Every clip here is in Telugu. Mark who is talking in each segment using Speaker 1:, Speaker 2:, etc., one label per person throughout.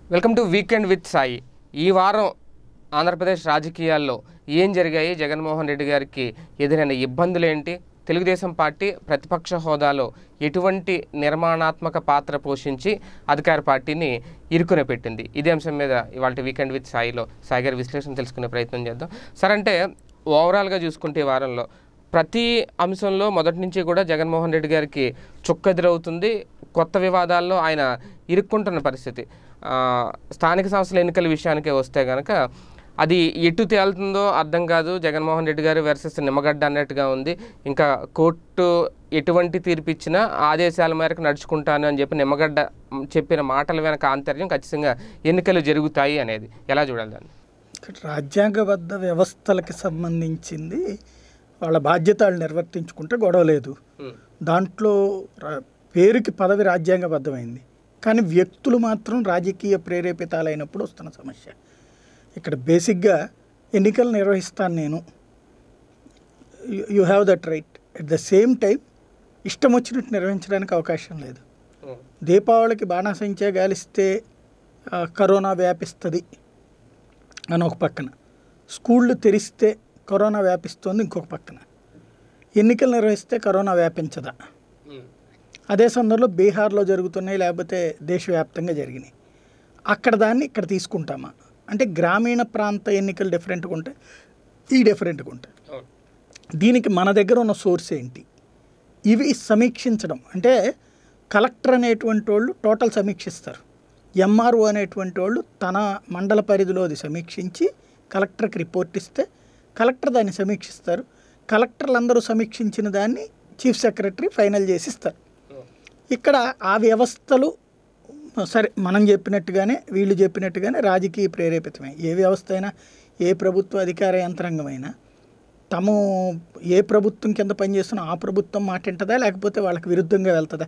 Speaker 1: Welcome to weekend with Sai ఈ వారం ఆంధ్రప్రదేశ్ రాజకీయాల్లో ఏం జరిగాయి జగన్మోహన్ రెడ్డి గారికి ఎదురైన ఇబ్బందులు ఏంటి తెలుగుదేశం పార్టీ ప్రతిపక్ష హోదాలో ఎటువంటి నిర్మాణాత్మక పాత్ర పోషించి అధికార పార్టీని ఇరుకున పెట్టింది ఇదే అంశం మీద ఇవాళ వీకెండ్ విత్ సాయిలో సాయి గారి విశ్లేషణ తెలుసుకునే ప్రయత్నం చేద్దాం సార్ అంటే ఓవరాల్గా చూసుకుంటే ఈ వారంలో ప్రతి అంశంలో మొదటి నుంచి కూడా జగన్మోహన్ రెడ్డి గారికి చుక్కెదురవుతుంది కొత్త వివాదాల్లో ఆయన ఇరుక్కుంటున్న పరిస్థితి ఆ, స్థానిక సంస్థల ఎన్నికల విషయానికే వస్తే కనుక అది ఎటు తేలుతుందో అర్థం కాదు జగన్మోహన్ రెడ్డి గారు వర్సెస్ నిమ్మగడ్డ అన్నట్టుగా ఉంది ఇంకా కోర్టు ఎటువంటి తీర్పు ఇచ్చినా ఆదేశాల మేరకు నడుచుకుంటాను అని చెప్పి నిమ్మగడ్డ చెప్పిన మాటల వెనక ఆంతర్యం ఖచ్చితంగా ఎన్నికలు జరుగుతాయి అనేది ఎలా చూడాలి దాన్ని
Speaker 2: ఇక్కడ రాజ్యాంగబద్ధ వ్యవస్థలకి సంబంధించింది వాళ్ళ బాధ్యతలు నిర్వర్తించుకుంటే గొడవ లేదు దాంట్లో రా- పేరుకి పదవి రాజ్యాంగబద్ధమైంది కానీ వ్యక్తులు మాత్రం రాజకీయ ప్రేరేపితాలైనప్పుడు వస్తున్న సమస్య ఇక్కడ బేసిక్గా ఎన్నికలు నిర్వహిస్తాను నేను you have that right at the same time ఇష్టం వచ్చినట్టు నిర్వహించడానికి అవకాశం లేదు దీపావళికి బాణాసంచా గాలిస్తే ఆ, కరోనా వ్యాపిస్తుంది అని ఒక పక్కన స్కూళ్ళు తెరిస్తే కరోనా వ్యాపిస్తుంది ఇంకొక పక్కన ఎన్నికలు నిర్వహిస్తే కరోనా వ్యాపించదా అదే సందర్భంలో బీహార్లో జరుగుతున్నాయి లేకపోతే దేశవ్యాప్తంగా జరిగినాయి అక్కడ దాన్ని ఇక్కడ తీసుకుంటామా అంటే గ్రామీణ ప్రాంత ఎన్నికలు డిఫరెంట్గా ఉంటాయి ఈ డిఫరెంట్గా ఉంటాయి దీనికి మన దగ్గర ఉన్న సోర్స్ ఏంటి ఇవి సమీక్షించడం అంటే కలెక్టర్ అనేటువంటి వాళ్ళు టోటల్ సమీక్షిస్తారు ఎంఆర్ఓ అనేటువంటి వాళ్ళు తన మండల పరిధిలో అది సమీక్షించి కలెక్టర్కి రిపోర్ట్ ఇస్తే కలెక్టర్ దాన్ని సమీక్షిస్తారు కలెక్టర్లు అందరూ సమీక్షించిన దాన్ని చీఫ్ సెక్రటరీ ఫైనల్ చేసి ఇస్తారు ఇక్కడ ఆ వ్యవస్థలు సరే మనం చెప్పినట్టుగానే వీళ్ళు చెప్పినట్టుగానే రాజకీయ ప్రేరేపితమే ఏ వ్యవస్థ అయినా ఏ ప్రభుత్వ అధికార యంత్రాంగమైనా తము ఏ ప్రభుత్వం కింద పనిచేస్తున్నా ఆ ప్రభుత్వం మాట వింటదా లేకపోతే వాళ్ళకి విరుద్ధంగా వెళ్తుందా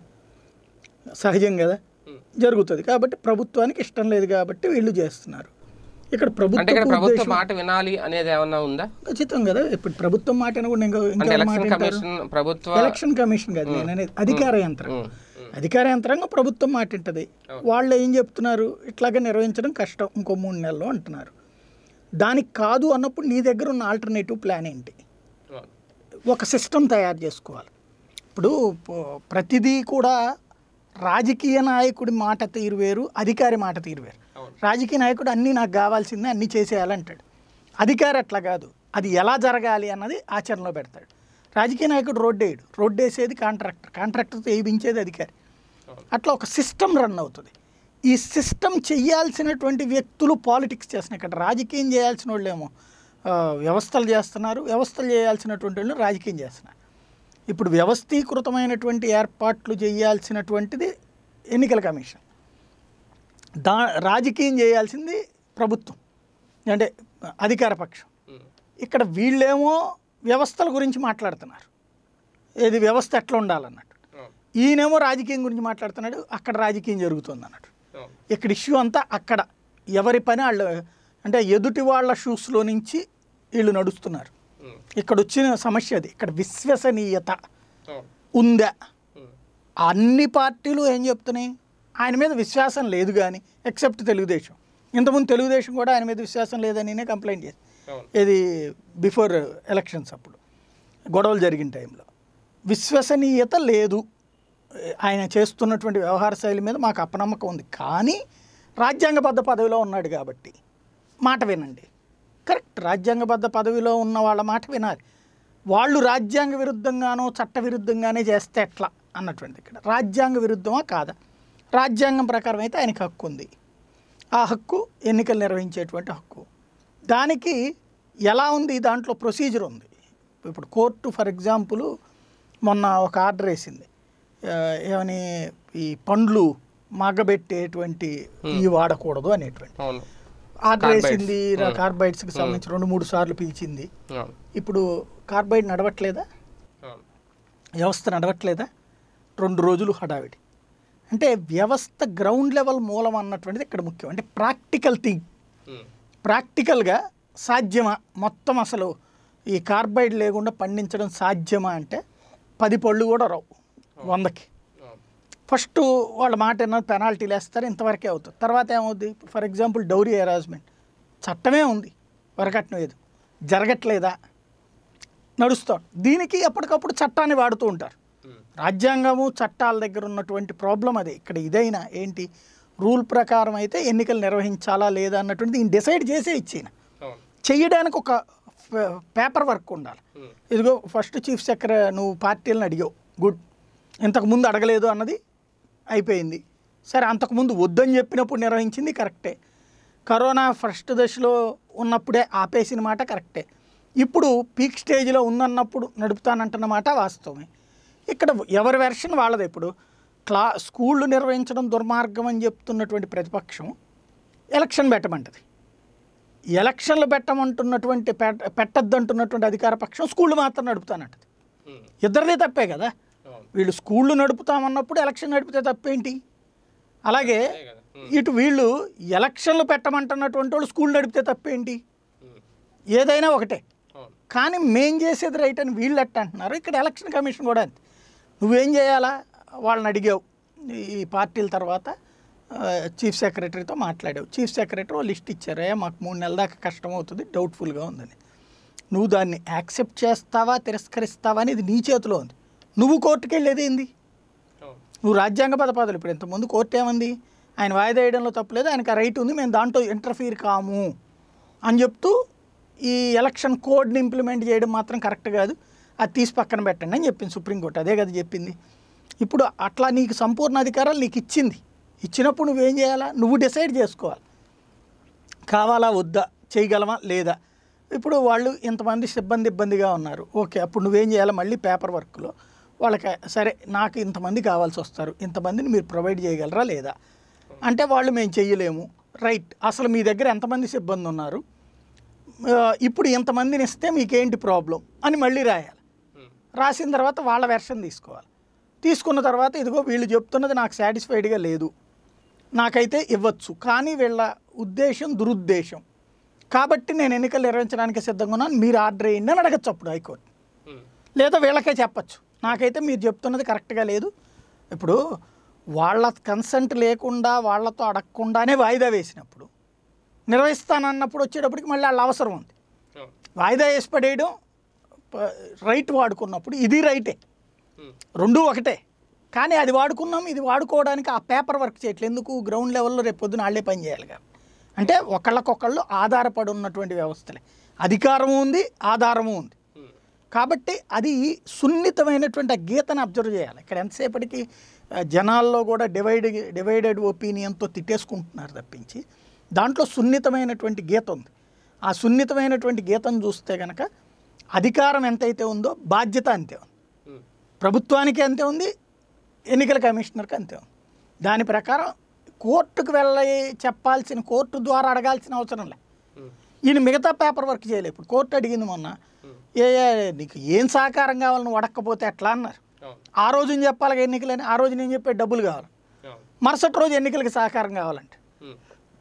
Speaker 2: సహజం కదా జరుగుతుంది కాబట్టి ప్రభుత్వానికి ఇష్టం లేదు కాబట్టి వీళ్ళు చేస్తున్నారు ఇక్కడ
Speaker 1: అంటే ఇక్కడ
Speaker 2: ప్రభుత్వ
Speaker 1: ప్రభుత్వ మాట వినాలి అనేది ఏమన్నా ఉందా
Speaker 2: ఖచ్చితం కదా ఇప్పుడు ప్రభుత్వం మాట కూడా ఇంకా
Speaker 1: అంటే
Speaker 2: ఇంకా మాట
Speaker 1: ఎలక్షన్
Speaker 2: వింటారు
Speaker 1: కమిషన్ ప్రభుత్వ
Speaker 2: ఎలక్షన్ కమిషన్ కాదు నేను అనేది అధికార యంత్రం
Speaker 1: ఉమ్,
Speaker 2: అధికార యంత్రాంగం ప్రభుత్వం మాట వింటది వాళ్ళు ఏం చెప్తున్నారు ఇట్లాగే నిర్వహించడం కష్టం ఇంకో మూడు నెలలు అంటున్నారు దానికి కాదు అన్నప్పుడు నీ దగ్గర ఉన్న ఆల్టర్నేటివ్ ప్లాన్ ఏంటి
Speaker 1: అవును.
Speaker 2: ఒక సిస్టమ్ తయారు చేసుకోవాలి ఇప్పుడు ప- ప్రతిదీ కూడా రాజకీయ నాయకుడి మాట తీరు వేరు అధికారి మాట తీరు వేరు
Speaker 1: అవును.
Speaker 2: రాజకీయ నాయకుడు అన్నీ నాకు కావాల్సిందే అన్నీ చేసేయాలంటాడు అధికారి అట్లా కాదు అది ఎలా జరగాలి అన్నది ఆచరణలో పెడతాడు రాజకీయ నాయకుడు రోడ్డు వేయడు రోడ్డు వేసేది కాంట్రాక్టర్ కాంట్రాక్టర్తో వేయించేది అధికారి
Speaker 1: అవును.
Speaker 2: అట్లా ఒక సిస్టమ్ రన్ అవుతుంది ఈ సిస్టమ్ చెయ్యాల్సినటువంటి వ్యక్తులు పాలిటిక్స్ చేస్తున్నారు ఇక్కడ రాజకీయం చేయాల్సిన వాళ్ళేమో ఆ, వ్యవస్థలు చేస్తున్నారు వ్యవస్థలు చేయాల్సినటువంటి వాళ్ళు రాజకీయం చేస్తున్నారు ఇప్పుడు వ్యవస్థీకృతమైనటువంటి ఏర్పాట్లు చేయాల్సినటువంటిది ఎన్నికల కమిషన్ దా రాజకీయం చేయాల్సింది ప్రభుత్వం అంటే అధికార పక్షం
Speaker 1: ఉమ్,
Speaker 2: ఇక్కడ వీళ్ళేమో వ్యవస్థల గురించి మాట్లాడుతున్నారు ఏది వ్యవస్థ ఎట్లా ఉండాలన్నట్టు
Speaker 1: అవును.
Speaker 2: ఈయనేమో రాజకీయం గురించి మాట్లాడుతున్నాడు అక్కడ రాజకీయం జరుగుతుంది అన్నట్టు
Speaker 1: అవును.
Speaker 2: ఇక్కడ ఇష్యూ అంతా అక్కడ ఎవరి పని వాళ్ళు అంటే ఎదుటి వాళ్ళ షూస్లో నుంచి వీళ్ళు నడుస్తున్నారు
Speaker 1: ఉమ్,
Speaker 2: ఇక్కడ వచ్చిన సమస్య అది ఇక్కడ విశ్వసనీయత
Speaker 1: అవును.
Speaker 2: ఉందా
Speaker 1: ఉమ్,
Speaker 2: అన్ని పార్టీలు ఏం చెప్తున్నాయి ఆయన మీద విశ్వాసం లేదు కానీ ఎక్సెప్ట్ తెలుగుదేశం ఇంతకుముందు తెలుగుదేశం కూడా ఆయన మీద విశ్వాసం లేదని కంప్లైంట్ చేసి
Speaker 1: అవును.
Speaker 2: ఇది బిఫోర్ ఎలక్షన్స్ అప్పుడు గొడవలు జరిగిన టైంలో విశ్వసనీయత లేదు ఆయన చేస్తున్నటువంటి వ్యవహార శైలి మీద మాకు అపనమ్మకం ఉంది కానీ రాజ్యాంగబద్ధ పదవిలో ఉన్నాడు కాబట్టి మాట వినండి కరెక్ట్ రాజ్యాంగబద్ధ పదవిలో ఉన్న వాళ్ళ మాట వినాలి వాళ్ళు రాజ్యాంగ విరుద్ధంగానో చట్ట విరుద్ధంగానే చేస్తే ఎట్లా అన్నటువంటి ఇక్కడ రాజ్యాంగ విరుద్ధమా కాదా రాజ్యాంగం ప్రకారం అయితే ఆయనకి హక్కు ఉంది ఆ హక్కు ఎన్నికలు నిర్వహించేటువంటి హక్కు దానికి ఎలా ఉంది దాంట్లో ప్రొసీజర్ ఉంది ఇప్పుడు కోర్టు ఫర్ ఎగ్జాంపుల్ మొన్న ఒక ఆర్డర్ వేసింది ఆ, ఏమని ఈ పండ్లు మగ్గబెట్టేటువంటి ఈ వాడకూడదు అనేటువంటి
Speaker 1: అవును
Speaker 2: ఆర్డర్
Speaker 1: Carbides.
Speaker 2: వేసింది కార్బైడ్స్కి సంబంధించి రెండు మూడు సార్లు పిలిచింది
Speaker 1: అవును
Speaker 2: ఇప్పుడు కార్బైడ్ నడవట్లేదా
Speaker 1: అవును
Speaker 2: వ్యవస్థ నడవట్లేదా రెండు రోజులు హడావిడి అంటే వ్యవస్థ గ్రౌండ్ లెవెల్ మూలం అన్నటువంటిది ఇక్కడ ముఖ్యం అంటే ప్రాక్టికల్ థింగ్
Speaker 1: ఉమ్,
Speaker 2: ప్రాక్టికల్గా సాధ్యమా మొత్తం అసలు ఈ కార్బైడ్ లేకుండా పండించడం సాధ్యమా అంటే పది పళ్ళు కూడా రావు వందకి
Speaker 1: అవును.
Speaker 2: ఫస్ట్ వాళ్ళ మాట ఏమన్నా పెనాల్టీలు వేస్తారు ఇంతవరకే అవుతుంది తర్వాత ఏమవుద్ది ఫర్ ఎగ్జాంపుల్ డౌరీ హెరాస్మెంట్ చట్టమే ఉంది వరకట్నం ఏది జరగట్లేదా నడుస్తాం దీనికి ఎప్పటికప్పుడు చట్టాన్ని వాడుతూ ఉంటారు రాజ్యాంగము చట్టాల దగ్గర ఉన్నటువంటి ప్రాబ్లం అదే ఇక్కడ ఇదైనా ఏంటి రూల్ ప్రకారం అయితే ఎన్నికలు నిర్వహించాలా లేదా అన్నటువంటిది ఈయన డిసైడ్ చేసే ఇచ్చిన
Speaker 1: అవును
Speaker 2: చేయడానికి ఒక పేపర్ వర్క్ ఉండాలి
Speaker 1: ఉమ్.
Speaker 2: ఇదిగో ఫస్ట్ చీఫ్ సెక్రటరీ నువ్వు పార్టీలను అడిగావు గుడ్ ఇంతకుముందు అడగలేదు అన్నది అయిపోయింది సరే అంతకుముందు వద్దని చెప్పినప్పుడు నిర్వహించింది కరెక్టే కరోనా ఫస్ట్ దశలో ఉన్నప్పుడే ఆపేసిన మాట కరెక్టే ఇప్పుడు పీక్ స్టేజ్లో ఉందన్నప్పుడు నడుపుతానంటున్న మాట వాస్తవమే ఇక్కడ ఎవరి వెర్షన్ వాళ్ళది ఇప్పుడు క్లా స్కూళ్ళు నిర్వహించడం దుర్మార్గం అని చెప్తున్నటువంటి ప్రతిపక్షం ఎలక్షన్ పెట్టమంటది ఎలక్షన్లు పెట్టమంటున్నటువంటి పెట్ట పెట్టద్దంటున్నటువంటి అధికార పక్షం స్కూళ్ళు మాత్రం నడుపుతానంటది
Speaker 1: ఉమ్.
Speaker 2: ఇద్దరిదే తప్పే కదా
Speaker 1: అవును
Speaker 2: వీళ్ళు స్కూళ్ళు నడుపుతామన్నప్పుడు ఎలక్షన్ నడిపితే తప్పేంటి అలాగే
Speaker 1: అదే కదా ఉమ్.
Speaker 2: ఇటు వీళ్ళు ఎలక్షన్లు పెట్టమంటున్నటువంటి వాళ్ళు స్కూల్ నడిపితే తప్పేంటి
Speaker 1: ఉమ్.
Speaker 2: ఏదైనా ఒకటే
Speaker 1: అవును
Speaker 2: కానీ మేం చేసేది రైట్ అని వీళ్ళు ఎట్ట అంటున్నారు ఇక్కడ ఎలక్షన్ కమిషన్ కూడా అంతే నువ్వేం చేయాలా వాళ్ళని అడిగావు ఈ పార్టీల తర్వాత ఆ, చీఫ్ సెక్రటరీతో మాట్లాడావు చీఫ్ సెక్రటరీ వాళ్ళు లిస్ట్ ఇచ్చారు "ఏ, మాకు మూడు నెలల దాకా కష్టం అవుతుంది డౌట్ఫుల్గా ఉందని నువ్వు దాన్ని యాక్సెప్ట్ చేస్తావా తిరస్కరిస్తావా అనేది నీ చేతిలో ఉంది నువ్వు కోర్టుకు వెళ్ళేది ఏంది
Speaker 1: అవును
Speaker 2: నువ్వు రాజ్యాంగబద్ధ పదవులు ఇప్పుడు ఇంతకుముందు కోర్టు ఏమంది ఆయన వాయిదా వేయడంలో తప్పలేదు ఆయనకు ఆ రైట్ ఉంది మేము దాంట్లో ఇంటర్ఫీర్ కాము అని చెప్తూ ఈ ఎలక్షన్ కోడ్ని ఇంప్లిమెంట్ చేయడం మాత్రం కరెక్ట్ కాదు అది తీసి పక్కన పెట్టండి అని చెప్పింది సుప్రీంకోర్టు అదే కదా చెప్పింది ఇప్పుడు అట్లా నీకు సంపూర్ణ అధికారాలు నీకు ఇచ్చింది ఇచ్చినప్పుడు నువ్వేం చేయాలా నువ్వు డిసైడ్ చేసుకోవాలి కావాలా వద్దా చేయగలమా లేదా ఇప్పుడు వాళ్ళు ఇంతమంది సిబ్బంది ఇబ్బందిగా ఉన్నారు ఓకే అప్పుడు నువ్వేం చేయాలి మళ్ళీ పేపర్ వర్క్లో వాళ్ళకి సరే నాకు ఇంతమంది కావాల్సి వస్తారు ఇంతమందిని మీరు ప్రొవైడ్ చేయగలరా లేదా అంటే వాళ్ళు మేము చెయ్యలేము రైట్ అసలు మీ దగ్గర ఎంతమంది సిబ్బంది ఉన్నారు ఆ, ఇప్పుడు ఇంతమందిని ఇస్తే మీకేంటి ప్రాబ్లం అని మళ్ళీ రాయాలి
Speaker 1: ఉమ్.
Speaker 2: రాసిన తర్వాత వాళ్ళ వెర్షన్ తీసుకోవాలి తీసుకున్న తర్వాత ఇదిగో వీళ్ళు చెప్తున్నది నాకు సాటిస్ఫైడ్గా లేదు నాకైతే ఇవ్వచ్చు కానీ వీళ్ళ ఉద్దేశం దురుద్దేశం కాబట్టి నేను ఎన్నికలు నిర్వహించడానికి సిద్ధంగా ఉన్నాను మీరు ఆర్డర్ వేయండి అని అడగచ్చు అప్పుడు హైకోర్టు
Speaker 1: ఉమ్.
Speaker 2: లేదా వీళ్ళకే చెప్పచ్చు నాకైతే మీరు చెప్తున్నది కరెక్ట్గా లేదు ఇప్పుడు వాళ్ళ కన్సెంట్ లేకుండా వాళ్ళతో అడగకుండానే వాయిదా వేసినప్పుడు నిర్వహిస్తానన్నప్పుడు వచ్చేటప్పటికి మళ్ళీ వాళ్ళ అవసరం ఉంది
Speaker 1: అవును
Speaker 2: వాయిదా వేసి పడేయడం ప- రైట్ వాడుకున్నప్పుడు ఇది రైటే
Speaker 1: ఉమ్.
Speaker 2: రెండూ ఒకటే కానీ అది వాడుకున్నాం ఇది వాడుకోవడానికి ఆ పేపర్ వర్క్ చేయట్లేదు ఎందుకు గ్రౌండ్ లెవెల్లో రేపు పొద్దున వాళ్ళే పని చేయాలి కాబట్టి అంటే ఒకళ్ళకొకళ్ళు ఆధారపడి ఉన్నటువంటి వ్యవస్థలే అధికారము ఉంది ఆధారము ఉంది
Speaker 1: ఉమ్.
Speaker 2: కాబట్టి అది సున్నితమైనటువంటి ఆ గీతను అబ్జర్వ్ చేయాలి ఇక్కడ ఎంతసేపటికి ఆ, జనాల్లో కూడా డివైడ్ డివైడెడ్ ఒపీనియన్తో తిట్టేసుకుంటున్నారు తప్పించి దాంట్లో సున్నితమైనటువంటి గీత ఉంది ఆ సున్నితమైనటువంటి గీతను చూస్తే కనుక అధికారం ఎంతైతే ఉందో బాధ్యత అంతే ఉంది
Speaker 1: ఉమ్.
Speaker 2: ప్రభుత్వానికి అంతే ఉంది ఎన్నికల కమిషనర్కి అంతే ఉంది దాని ప్రకారం కోర్టుకు వెళ్ళి చెప్పాల్సిన కోర్టు ద్వారా అడగాల్సిన అవసరం లే
Speaker 1: ఉమ్.
Speaker 2: ఈయన మిగతా పేపర్ వర్క్ చేయలేదు ఇప్పుడు కోర్టు అడిగింది మొన్న
Speaker 1: ఉమ్.
Speaker 2: ఏ ఏ, నీకు ఏం సహకారం కావాలి నువ్వు అడగకపోతే ఎట్లా అన్నారు
Speaker 1: అవును
Speaker 2: ఆ రోజు నేను చెప్పాలి ఎన్నికలని ఆ రోజు నేను చెప్పే డబ్బులు కావాలి
Speaker 1: అవును
Speaker 2: మరుసటి రోజు ఎన్నికలకి సహకారం కావాలంటే
Speaker 1: ఉమ్.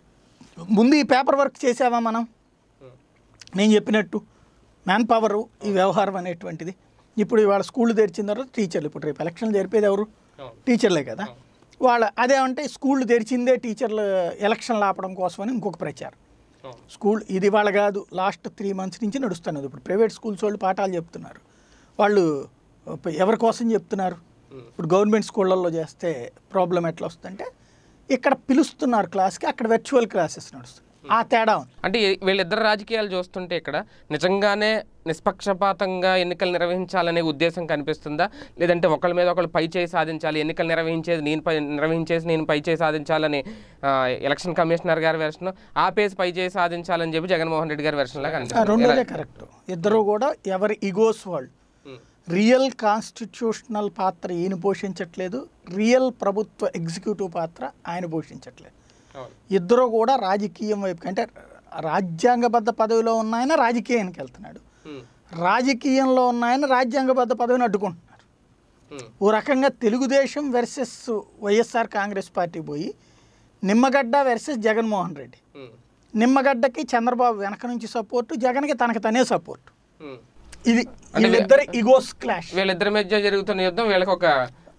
Speaker 2: ముందు ఈ పేపర్ వర్క్ చేసావా మనం
Speaker 1: ఉమ్.
Speaker 2: నేను చెప్పినట్టు మ్యాన్ పవర్ ఈ వ్యవహారం అనేటువంటిది ఇప్పుడు ఇవాళ స్కూల్ తెరిచిన తర్వాత టీచర్లు ఇప్పుడు రేపు ఎలక్షన్లు జరిపేది ఎవరు
Speaker 1: అవును
Speaker 2: టీచర్లే కదా వాళ్ళ అదేమంటే స్కూళ్ళు తెరిచిందే టీచర్లు ఎలక్షన్లు ఆపడం కోసమని ఇంకొక ప్రచారం
Speaker 1: అవును
Speaker 2: స్కూల్ ఇది వాళ్ళ కాదు లాస్ట్ త్రీ మంత్స్ నుంచి నడుస్తున్నది ఇప్పుడు ప్రైవేట్ స్కూల్స్ వాళ్ళు పాఠాలు చెప్తున్నారు వాళ్ళు ఎవరి కోసం చెప్తున్నారు
Speaker 1: ఉమ్.
Speaker 2: ఇప్పుడు గవర్నమెంట్ స్కూళ్ళల్లో చేస్తే ప్రాబ్లం ఎట్లా వస్తుందంటే ఇక్కడ పిలుస్తున్నారు క్లాస్కి అక్కడ వర్చువల్ క్లాసెస్ నడుస్తుంది ఆ తేడా ఉంది
Speaker 1: అంటే ఈ- వీళ్ళిద్దరు రాజకీయాలు చూస్తుంటే ఇక్కడ నిజంగానే నిష్పక్షపాతంగా ఎన్నికలు నిర్వహించాలనే ఉద్దేశం కనిపిస్తుందా లేదంటే ఒకళ్ళ మీద ఒకళ్ళు పై చేయి సాధించాలి ఎన్నికలు నిర్వహించేది నేను పై నిర్వహించేసి నేను పై చేయి సాధించాలని ఆ, ఎలక్షన్ కమిషనర్ గారి వెర్షన్ ఆపేసి పై చేయి సాధించాలని చెప్పి జగన్మోహన్ రెడ్డి గారి వెర్షన్ లాగా
Speaker 2: ఆ
Speaker 1: కనిపిస్తుంది
Speaker 2: రెండోదే కరెక్ట్ ఇద్దరు కూడా ఎవరి ఇగోస్ వాళ్ళు
Speaker 1: ఉమ్.
Speaker 2: రియల్ కాన్స్టిట్యూషనల్ పాత్ర ఈయన పోషించట్లేదు రియల్ ప్రభుత్వ ఎగ్జిక్యూటివ్ పాత్ర ఆయన పోషించట్లేదు
Speaker 1: అవును
Speaker 2: ఇద్దరు కూడా రాజకీయం వైపు అంటే రాజ్యాంగబద్ధ పదవిలో ఉన్న ఆయన రాజకీయానికి వెళ్తున్నాడు
Speaker 1: ఉమ్.
Speaker 2: రాజకీయంలో ఉన్న ఆయన రాజ్యాంగబద్ధ పదవిని అడ్డుకుంటున్నారు
Speaker 1: ఉమ్.
Speaker 2: ఓ రకంగా Telugu Desam versus YSR Congress party పోయి నిమ్మగడ్డ వెర్సెస్ జగన్మోహన్ రెడ్డి
Speaker 1: ఉమ్.
Speaker 2: నిమ్మగడ్డకి చంద్రబాబు వెనక నుంచి సపోర్టు జగన్కి తనకి తనే సపోర్టు
Speaker 1: ఉమ్.
Speaker 2: ఇది వీళ్ళిద్దరి ఇగోస్ క్లాష్
Speaker 1: వీళ్ళిద్దరి మధ్య జరుగుతున్న యుద్ధం వీళ్ళకి ఒక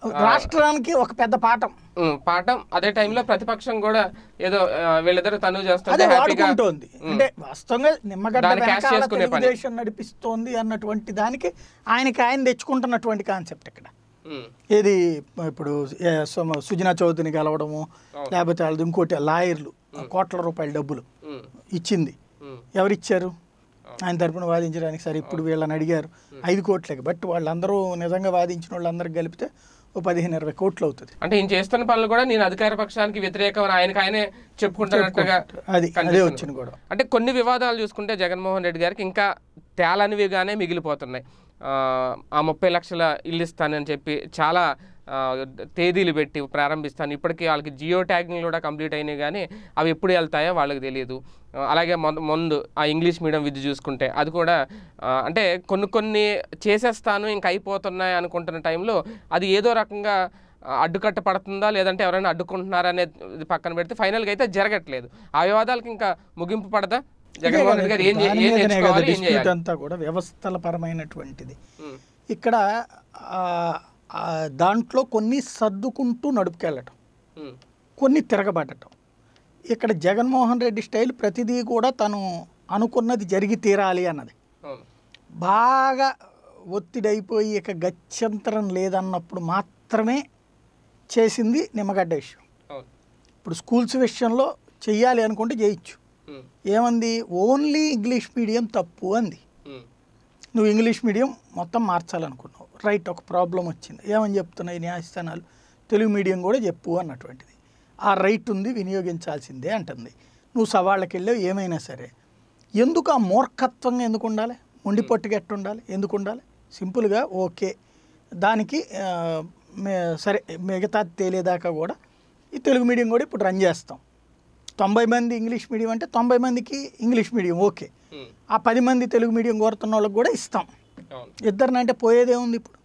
Speaker 2: రాష్ట్రానికి ఒక పెద్ద పాఠం
Speaker 1: ఉమ్, పాఠం అదే టైంలో ప్రతిపక్షం కూడా ఏదో ఆ, వీళ్ళిద్దరు తను
Speaker 2: అదే
Speaker 1: చేస్తుంటే హ్యాపీగా
Speaker 2: వాడుకుంటోంది అంటే వాస్తవంగా నిమ్మగడ్డ
Speaker 1: దాన్ని cash
Speaker 2: వెనకాల
Speaker 1: చేసుకునే పని.
Speaker 2: తెలుగుదేశం నడిపిస్తోంది అన్నటువంటి దానికి ఆయనకి ఆయన తెచ్చుకుంటున్నటువంటి కాన్సెప్ట్ ఇక్కడ
Speaker 1: ఉమ్,
Speaker 2: ఏది ఇప్పుడు ఏ, సుమ- సుజనా చౌదరిని కలవడము లేకపోతే వాళ్ళది ఇంకోటి లాయర్లు కోట్ల రూపాయల డబ్బులు
Speaker 1: ఉమ్,
Speaker 2: ఇచ్చింది
Speaker 1: ఉమ్,
Speaker 2: ఎవరిచ్చారు ఆయన తరపున వాదించడానికి సరే ఇప్పుడు వీళ్ళని అడిగారు ఐదు కోట్లకి బట్ వాళ్ళందరూ నిజంగా వాదించిన వాళ్ళందరికి కలిపితే ఓ పదిహేను ఇరవై కోట్లు అవుతుంది
Speaker 1: అంటే ఈయన చేస్తున్న పనులు కూడా నేను అధికార పక్షానికి వ్యతిరేకం అని ఆయనకి ఆయనే చెప్పుకుంటున్నట్టుగా
Speaker 2: అది అదే
Speaker 1: కనిపిస్తుంది.
Speaker 2: వచ్చిన గొడవ
Speaker 1: అంటే కొన్ని వివాదాలు చూసుకుంటే జగన్మోహన్ రెడ్డి గారికి ఇంకా తేలనివిగానే మిగిలిపోతున్నాయి ఆ, ఆ ముప్పై లక్షల ఇల్లు ఇస్తానని చెప్పి చాలా ఆ, తేదీలు పెట్టి ప్రారంభిస్తాను ఇప్పటికీ వాళ్ళకి జియో ట్యాగింగ్ కూడా కంప్లీట్ అయినాయి కానీ అవి ఎప్పుడు వెళ్తాయో వాళ్ళకి తెలియదు ఆ, అలాగే మొ ముందు ఆ ఇంగ్లీష్ మీడియం విద్య చూసుకుంటే అది కూడా ఆ, అంటే కొన్ని కొన్ని చేసేస్తాను ఇంక అయిపోతున్నాయి అనుకుంటున్న టైంలో అది ఏదో రకంగా ఆ, అడ్డుకట్ట పడుతుందా లేదంటే ఎవరైనా అడ్డుకుంటున్నారా అనేది పక్కన పెడితే ఫైనల్గా అయితే జరగట్లేదు ఆ వివాదాలకు ఇంకా ముగింపు పడదా జగన్మోహన్ రెడ్డి గారు ఏం చే-
Speaker 2: దాని
Speaker 1: ఏం
Speaker 2: మీదనే కదా
Speaker 1: నేర్చుకోవాలి ఏం
Speaker 2: dispute
Speaker 1: చేయాలి
Speaker 2: అంతా కూడా వ్యవస్థల పరమైనటువంటిది
Speaker 1: ఉమ్,
Speaker 2: ఇక్కడ ఆ, ఆ, దాంట్లో కొన్ని సర్దుకుంటూ నడుపుకెళ్ళటం
Speaker 1: ఉమ్,
Speaker 2: కొన్ని తిరగబడటం ఇక్కడ జగన్మోహన్ రెడ్డి స్టైల్ ప్రతిదీ కూడా తను అనుకున్నది జరిగి తీరాలి అన్నది
Speaker 1: అవును
Speaker 2: బాగా ఒత్తిడైపోయి ఇక గత్యంతరం లేదన్నప్పుడు మాత్రమే చేసింది నిమ్మగడ్డ విషయం
Speaker 1: అవును
Speaker 2: ఇప్పుడు స్కూల్స్ విషయంలో చెయ్యాలి అనుకుంటే చేయొచ్చు
Speaker 1: ఉమ్,
Speaker 2: ఏమంది ఓన్లీ ఇంగ్లీష్ మీడియం తప్పు అంది
Speaker 1: ఉమ్,
Speaker 2: నువ్వు ఇంగ్లీష్ మీడియం మొత్తం మార్చాలనుకున్నావు రైట్ ఒక ప్రాబ్లం వచ్చింది ఏమని చెప్తున్నాయి న్యాయస్థానాలు తెలుగు మీడియం కూడా చెప్పు అన్నటువంటిది ఆ రైట్ ఉంది వినియోగించాల్సిందే అంటుంది నువ్వు సవాళ్ళకి వెళ్ళావు ఏమైనా సరే ఎందుకు ఆ మూర్ఖత్వంగా ఎందుకు ఉండాలి మొండి పట్టుగా ఎట్టు ఉండాలి ఎందుకు ఉండాలి సింపుల్గా ఓకే దానికి ఆ, మే- సరే మిగతా తేలేదాకా కూడా ఈ తెలుగు మీడియం కూడా ఇప్పుడు రన్ చేస్తాం తొంభై మంది ఇంగ్లీష్ మీడియం అంటే తొంభై మందికి ఇంగ్లీష్ మీడియం ఓకే
Speaker 1: ఉమ్,
Speaker 2: ఆ పది మంది తెలుగు మీడియం కోరుతున్న వాళ్ళకి కూడా ఇస్తాం
Speaker 1: అవును
Speaker 2: ఇద్దరినంటే పోయేదే ఉంది ఇప్పుడు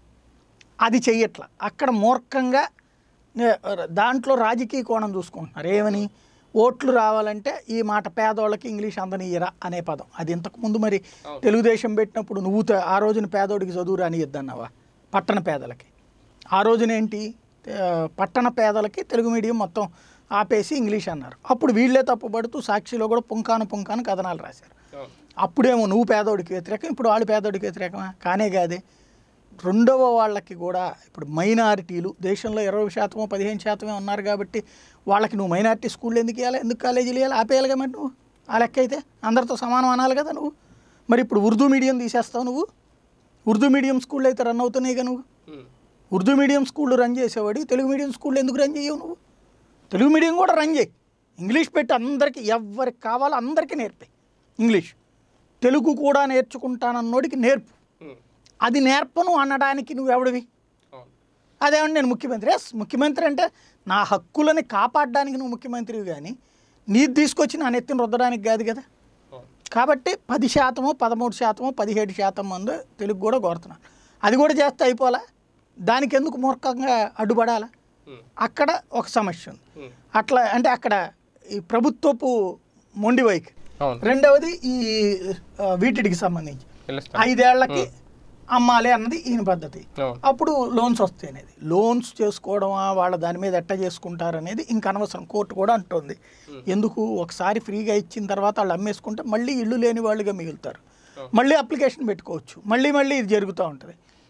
Speaker 2: అది చెయ్యట్ల అక్కడ మూర్ఖంగా నే- దాంట్లో రాజకీయ కోణం చూసుకుంటున్నారు ఏమని ఓట్లు రావాలంటే ఈ మాట పేదోళ్ళకి ఇంగ్లీష్ అందనీయరా అనే పదం అది ఇంతకు ముందు మరి
Speaker 1: అవును.
Speaker 2: తెలుగుదేశం పెట్టినప్పుడు నువ్వు త- ఆ రోజున పేదోడికి చదువు రానియద్దన్నావా పట్టణ పేదలకి ఆ రోజునేంటి ఆ, పట్టణ పేదలకి తెలుగు మీడియం మొత్తం ఆపేసి ఇంగ్లీష్ అన్నారు అప్పుడు వీళ్ళే తప్పుపడుతూ సాక్షిలో కూడా పుంకాను పుంకాను కథనాలు రాశారు
Speaker 1: అవును
Speaker 2: అప్పుడేమో నువ్వు పేదోడికి వ్యతిరేకం ఇప్పుడు వాళ్ళు పేదోడికి వ్యతిరేకమా కానే కాదే రెండవ వాళ్ళకి కూడా ఇప్పుడు మైనారిటీలు దేశంలో ఇరవై శాతమో పదిహేను శాతమే ఉన్నారు కాబట్టి వాళ్ళకి నువ్వు మైనారిటీ స్కూళ్ళు ఎందుకు ఇవ్వాలి ఎందుకు కాలేజీలు ఇవ్వాలి ఆపేయాలిగా మరి నువ్వు ఆ లెక్క అయితే అందరితో సమానం అనాలి కదా నువ్వు మరి ఇప్పుడు ఉర్దూ మీడియం తీసేస్తావు నువ్వు ఉర్దూ మీడియం స్కూళ్ళు అయితే రన్ అవుతున్నాయిగా నువ్వు
Speaker 1: ఉమ్,
Speaker 2: ఉర్దూ మీడియం స్కూళ్ళు రన్ చేసేవాడు తెలుగు మీడియం స్కూళ్ళు ఎందుకు రన్ చేయవు నువ్వు తెలుగు మీడియం కూడా రన్ చేయి ఇంగ్లీష్ పెట్టి అందరికీ ఎవరికి కావాలో అందరికీ నేర్పే ఇంగ్లీష్ తెలుగు కూడా నేర్చుకుంటానన్నోడికి నేర్పు
Speaker 1: ఉమ్,
Speaker 2: అది నేర్పను అనడానికి నువ్వెవడివి
Speaker 1: అవును
Speaker 2: అదేమంటే నేను ముఖ్యమంత్రి ఎస్ ముఖ్యమంత్రి అంటే నా హక్కులని కాపాడడానికి నువ్వు ముఖ్యమంత్రివి కానీ నీది తీసుకొచ్చి నా నెత్తిని రుద్దడానికి కాదు కదా
Speaker 1: అవును
Speaker 2: కాబట్టి పది శాతము పదమూడు శాతము పదిహేడు శాతం మంది తెలుగు కూడా కోరుతున్నారు అది కూడా చేస్తే అయిపోలా దానికి ఎందుకు మూర్ఖంగా అడ్డుపడాలా
Speaker 1: ఉమ్,
Speaker 2: అక్కడ ఒక సమస్య ఉంది
Speaker 1: ఉమ్,
Speaker 2: అట్లా అంటే అక్కడ ఈ ప్రభుత్వపు మొండి వైఖరి
Speaker 1: అవును
Speaker 2: రెండవది ఈ ఆ, వీటికి సంబంధించి
Speaker 1: పిలుస్తాను
Speaker 2: ఐదేళ్లకి అమ్మాలి అన్నది ఈయన పద్ధతి
Speaker 1: అవును
Speaker 2: అప్పుడు లోన్స్ వస్తాయి అనేది లోన్స్ చేసుకోవడమా వాళ్ళ దాని మీద ఎట్ట చేసుకుంటారు అనేది ఇంక అనవసరం కోర్టు కూడా అంటుంది ఎందుకు ఒకసారి ఫ్రీగా ఇచ్చిన తర్వాత వాళ్ళు అమ్మేసుకుంటే మళ్ళీ ఇల్లు లేని వాళ్ళుగా మిగులుతారు
Speaker 1: Oh.
Speaker 2: మళ్ళీ అప్లికేషన్ పెట్టుకోవచ్చు మళ్ళీ మళ్ళీ ఇది జరుగుతూ ఉంటుంది